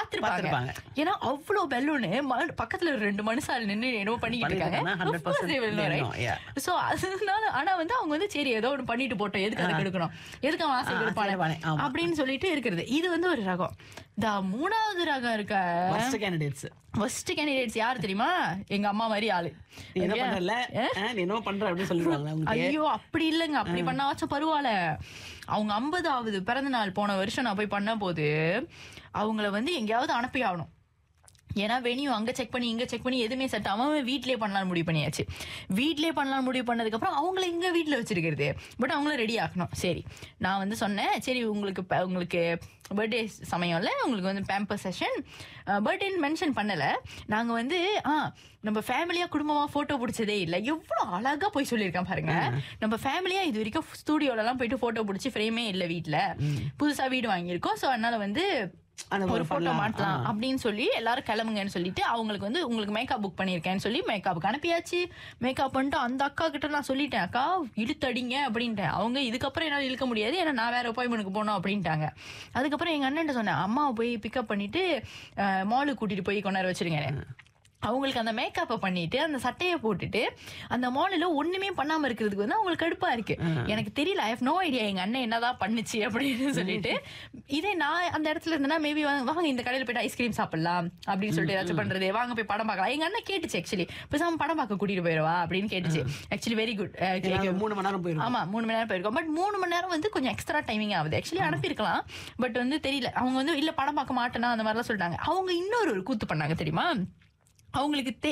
பாத்துருப்பாங்க பார்த்திருப்பாங்க. ஏன்னா அவ்வளவு பெலூனு பக்கத்துல ஒரு ரெண்டு மனுஷால் நின்னு என்னமோ பண்ணிக்கிட்டு இருக்காங்க பண்ணிட்டு இருக்காங்க, 100% Of course they will know, they right? know, yeah. So, அதனால ஆனா வந்து அவங்க வந்து சரி ஏதோ ஒண்ணு பண்ணிட்டு போட்டோம் எதுக்கு அதை எடுக்கணும் எதுக்கு அவன் ஆசை ஆ, இருப்பானே ஆசை ஆமா. அப்படின்னு சொல்லிட்டு இருக்கிறது இது வந்து ஒரு ரகம் இந்த மூணாவது ரகம் இருக்க ஃபர்ஸ்ட் கேண்டிடேட்ஸ் ஃபர்ஸ்ட் கேண்டிடேட்ஸ் யார் தெரியுமா எங்க அம்மா மாதிரி ஆளு நீ என்ன Okay? பண்றல ஏ? நீ என்ன பண்ற அப்படின்னு சொல்லிடுவாங்க உங்களுக்கு ஐயோ அப்படி இல்லைங்க அப்படி பண்ணாச்சும் பரவாயில்ல அவங்க ஐம்பதாவது பிறந்த நாள் போன வருஷம் நான் போய் பண்ண போது அவங்கள வந்து எங்கேயாவது அனுப்பி ஆகணும் ஏன்னா வெனியும் அங்க செக் பண்ணி இங்க செக் பண்ணி எதுவுமே செட் அவன் வீட்லயே பண்ணலாம்னு முடிவு பண்ணியாச்சு வீட்லயே பண்ணலாம் முடிவு பண்ணதுக்கு அப்புறம் அவங்கள இங்க வீட்ல வச்சிருக்கிறது பட் அவங்கள ரெடி ஆக்கணும் சரி நான் வந்து சொன்னேன் சரி உங்களுக்கு ப- உங்களுக்கு பர்த்டே சமயம்ல உங்களுக்கு வந்து பேம்பர் செஷன் பர்த்டேன்னு மென்ஷன் பண்ணல நாங்க வந்து ஆ நம்ம ஃபேமிலியா குடும்பமா போட்டோ பிடிச்சதே இல்ல எவ்வளவு அழகா போய் சொல்லியிருக்கேன் பாருங்க நம்ம ஃபேமிலியா இது வரைக்கும் ஸ்டூடியோல எல்லாம் போயிட்டு போட்டோ பிடிச்சி ஃப்ரேமே இல்ல வீட்ல புதுசா வீடு வாங்கியிருக்கோம் சோ அதனால வந்து அந்த ஒரு மாதிரி போட்டோ பண்ணலாம். மாட்டலாம் அப்படின்னு சொல்லி எல்லாரும் கிளம்புங்கன்னு சொல்லிட்டு அவங்களுக்கு வந்து உங்களுக்கு மேக்கப் புக் பண்ணியிருக்கேன்னு சொல்லி மேக்கப்புக்கு அனுப்பியாச்சு மேக்கப் பண்ணிட்டு அந்த அக்கா கிட்ட நான் சொல்லிட்டேன் அக்கா இழுத்தடிங்க அப்படின்ட்டேன் அவங்க இதுக்கப்புறம் என்னால் இழுக்க முடியாது ஏன்னா நான் வேற அப்பாயின்மெண்ட்டுக்கு போனோம் அப்படின்ட்டாங்க அதுக்கப்புறம் எங்க அண்ணன் சொன்னேன் அம்மாவை போய் பிக்கப் பண்ணிட்டு மாலுக்கு கூட்டிட்டு போய் கொண்டாட வச்சிருங்க அவங்களுக்கு அந்த மேக்கப்பை பண்ணிட்டு அந்த சட்டையை போட்டுட்டு அந்த மாலில் ஒண்ணுமே பண்ணாம இருக்கிறதுக்கு வந்து அவங்களுக்கு கடுப்பா இருக்கு எனக்கு தெரியல ஐ ஹவ் நோ ஐடியா எங்க அண்ணன் என்னதான் பண்ணுச்சு அப்படின்னு சொல்லிட்டு இதே நான் அந்த இடத்துல இருந்தேன்னா மேபி வாங்க இந்த கடையில போயிட்டு ஐஸ்கிரீம் சாப்பிடலாம் அப்படின்னு சொல்லிட்டு ஏதாச்சும் பண்றது வாங்க போய் படம் பார்க்கலாம் எங்க அண்ணன் கேட்டுச்சு ஆக்சுவலி பேசாம படம் பார்க்க கூட்டிட்டு போயிடுவா அப்படின்னு கேட்டுச்சு ஆக்சுவலி வெரி குட் ஏன்னா மூணு மணி நேரம் போயிடும் ஆமா மூணு மணி நேரம் போயிருக்கோம் பட் மூணு மணி நேரம் வந்து கொஞ்சம் எக்ஸ்ட்ரா டைமிங் ஆகுது ஆக்சுவலி அனுப்பியிருக்கலாம் பட் வந்து தெரியல அவங்க வந்து இல்ல படம் பார்க்க மாட்டேனா அந்த மாதிரிலாம் சொல்லிட்டாங்க அவங்க இன்னொரு ஒரு கூத்து பண்ணாங்க தெரியுமா அவங்களுக்கு தே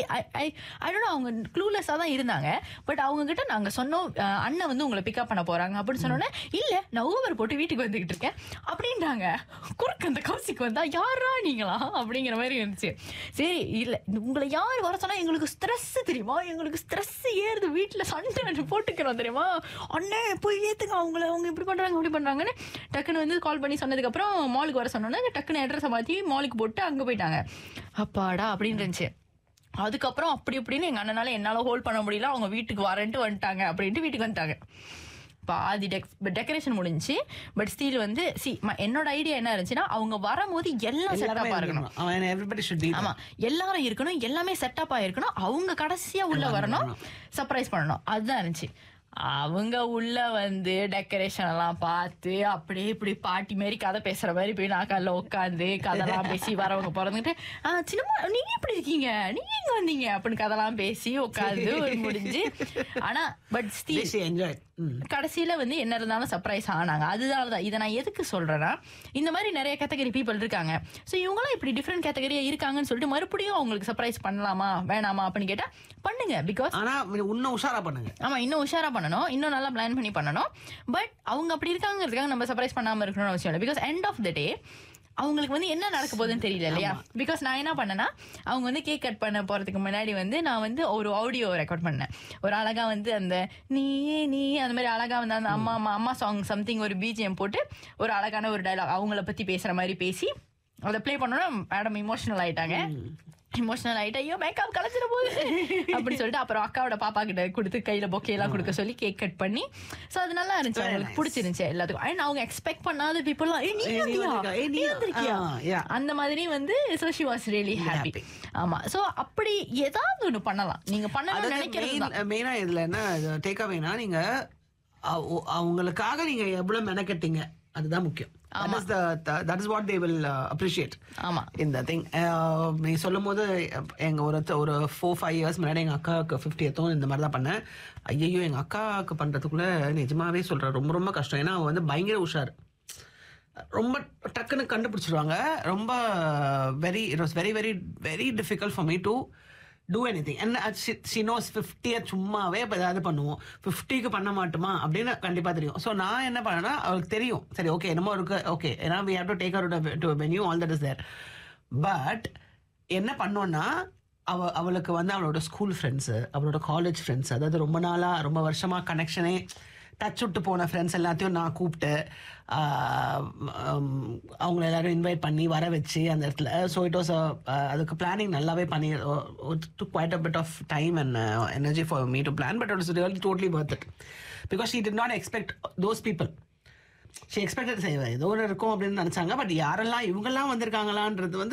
ஐடோ அவங்க க்ளூலெஸ்ஸாக தான் இருந்தாங்க பட் அவங்க கிட்ட நாங்க சொன்னோம் அஹ், அண்ணன் வந்து உங்களை பிக்கப் பண்ண போறாங்க அப்படின்னு சொன்னோன்னே இல்ல நான் ஊவர் போட்டு வீட்டுக்கு வந்துகிட்டு இருக்கேன் அப்படின்றாங்க குறுக்கு அந்த கௌசிக்கு வந்தா யாரா நீங்களா அப்படிங்கிற மாதிரி இருந்துச்சு சரி இல்ல உங்களை யார் வர சொன்னா எங்களுக்கு ஸ்ட்ரெஸ் தெரியுமா எங்களுக்கு ஸ்ட்ரெஸ் ஏறுது வீட்டுல சண்டை போட்டுக்கிறோம் தெரியுமா அண்ணே போய் ஏத்துங்க அவங்கள அவங்க இப்படி பண்றாங்க இப்படி பண்றாங்கன்னு டக்குன்னு வந்து கால் பண்ணி சொன்னதுக்கு அப்புறம் மாலுக்கு வர சொன்னோன்னே டக்குன்னு அட்ரஸ் மாத்தி மாலுக்கு போட்டு அங்க போயிட்டாங்க அப்பாடா அப்படின்னு இருந்துச்சு அதுக்கப்புறம் அப்படி இப்படின்னு எங்க அண்ணனால என்னால ஹோல்ட் பண்ண முடியல அவங்க வீட்டுக்கு வரேன்ட்டு வந்துட்டாங்க அப்படின்ட்டு வீட்டுக்கு வந்துட்டாங்க பாதி டெக் டெக்கரேஷன் முடிஞ்சுச்சு பட் ஸ்டீல் வந்து சி என்னோட ஐடியா என்ன இருந்துச்சுன்னா அவங்க வரும்போது எல்லாம் செட்டப்பா இருக்கணும் அவன் எவ்ரிபடி ஷுட் ஆமா எல்லாரும் இருக்கணும் எல்லாமே செட்டப் ஆயிருக்கணும் அவங்க கடைசியா உள்ள வரணும் சர்ப்ரைஸ் பண்ணணும் அதுதான் இருந்துச்சு அவங்க உள்ள வந்து டெக்கரேஷன் எல்லாம் பார்த்து அப்படியே இப்படி பாட்டி மாதிரி கதை பேசுற மாதிரி போய் நாக்கால உட்காந்து கதெல்லாம் பேசி வரவங்க பிறந்துட்டு ஆ சின்னம்மா நீங்க எப்படி இருக்கீங்க நீங்க எங்க வந்தீங்க அப்படின்னு கதெல்லாம் பேசி உட்காந்து ஒரு முடிஞ்சு ஆனா பட் ஸ்டீல் என்ஜாய் கடைசியில வந்து என்ன இருந்தாலும் சர்ப்ரைஸ் ஆனாங்க அதுதான் தான் இதை நான் எதுக்கு சொல்றேன்னா இந்த மாதிரி நிறைய கேட்டகரி பீப்புள் இருக்காங்க ஸோ இவங்களாம் இப்படி டிஃப்ரெண்ட் கேட்டகரியா இருக்காங்கன்னு சொல்லிட்டு மறுபடியும் அவங்களுக்கு சர்ப்ரைஸ் பண்ணலாமா வேணாமா அப்படின்னு கேட்டா பண்ணுங்க பிகாஸ் ஆனா இன்னும் உஷாரா பண்ணுங்க ஆமா இன்னும் உஷாரா பண்ணணும் இன்னும் நல்லா பிளான் பண்ணி பண்ணணும் பட் அவங்க அப்படி இருக்காங்கிறதுக்காக நம்ம சர்ப்ரைஸ் பண்ணாம இருக்கணும்னு அவசியம் இல்லை because end of the day அவங்களுக்கு வந்து என்ன நடக்க போகுதுன்னு தெரியல இல்லையா பிகாஸ் நான் என்ன பண்ணேன்னா அவங்க வந்து கேக் கட் பண்ண போறதுக்கு முன்னாடி வந்து நான் வந்து ஒரு ஆடியோ ரெக்கார்ட் பண்ணேன் ஒரு அழகா வந்து அந்த நீயே நீ அந்த மாதிரி அழகா வந்து அந்த அம்மா அம்மா அம்மா சாங் சம்திங் ஒரு பிஜிஎம் போட்டு ஒரு அழகான ஒரு டைலாக் அவங்கள பத்தி பேசுற மாதிரி பேசி அதை ப்ளே பண்ணோன்னா மேடம் இமோஷனல் ஆயிட்டாங்க இமோஷனல் ஆயிட்டு ஐயோ மேக்கப் கலைச்சிட போகுது அப்படி சொல்லிட்டு அப்புறம் அக்காவோட பாப்பா கிட்ட கொடுத்து கையில பொக்கே எல்லாம் கொடுக்க சொல்லி கேக் கட் பண்ணி சோ அது நல்லா இருந்துச்சு அவங்களுக்கு பிடிச்சிருந்துச்சு எல்லாத்துக்கும் அண்ட் அவங்க எக்ஸ்பெக்ட் பண்ணாத பீப்புள் ஏய் நீ ஏய், நீ வந்தியா? வந்திருக்கா? ஏய், நீ நீ வந்திருக்கியா ஆ, yeah. அந்த மாதிரி வந்து so she was really happy happy. ஆமா சோ அப்படி ஏதாவது ஒண்ணு பண்ணலாம் நீங்க பண்ணணும்னு நினைக்கிறது தான் மெயினா இதுல என்ன டேக் அவேனா நீங்க அவ- அவங்களுக்காக நீங்க எவ்வளவு மெனக்கெட்டீங்க அதுதான் முக்கியம் that is what they will appreciate ஆமா இந்த திங் நீ சொல்லும் போது எங்க ஒரு ஒரு ஃபோர் ஃபைவ் இயர்ஸ் முன்னாடி எங்க அக்காவுக்கு ஃபிஃப்டியத்தும் இந்த மாதிரி தான் பண்ணேன் ஐயோ எங்க அக்காவுக்கு பண்றதுக்குள்ள நிஜமாவே சொல்றேன் ரொம்ப ரொம்ப கஷ்டம் ஏன்னா அவ வந்து பயங்கர உஷார் ரொம்ப டக்குன்னு கண்டுபிடிச்சிருவாங்க ரொம்ப very it was very very very difficult for me to do anything and she knows ஃபிஃப்டியை சும்மாவே இப்போ ஏதாவது பண்ணுவோம் ஃபிஃப்டிக்கு பண்ண மாட்டோமா அப்படின்னு கண்டிப்பாக தெரியும் ஸோ நான் என்ன பண்ணேன்னா அவளுக்கு தெரியும் சரி ஓகே என்னமோ இருக்கு ஓகே ஏன்னா we have to take our to venue all that is there but என்ன பண்ணோன்னா அவ அவளுக்கு வந்து அவளோட ஸ்கூல் ஃப்ரெண்ட்ஸு அவளோட காலேஜ் ஃப்ரெண்ட்ஸ் அதாவது ரொம்ப நாளாக ரொம்ப வருஷமாக கனெக்ஷனே டச் விட்டு போன ஃப்ரெண்ட்ஸ் எல்லாத்தையும் நான் கூப்பிட்டு ஆஹ், உம், அவங்கள எல்லாரும் இன்வைட் பண்ணி வர வச்சு அந்த இடத்துல ஸோ இட் வாஸ் அதுக்கு பிளானிங் நல்லாவே பண்ணி took quite a bit of time and energy for me to plan but it is really totally worth it because she did not expect those people she expected ஏதோ ஒரு இருக்கும் அப்படின்னு நினைச்சாங்க but யாரெல்லாம் இவங்கெல்லாம் வந்திருக்காங்களான்றது வந்து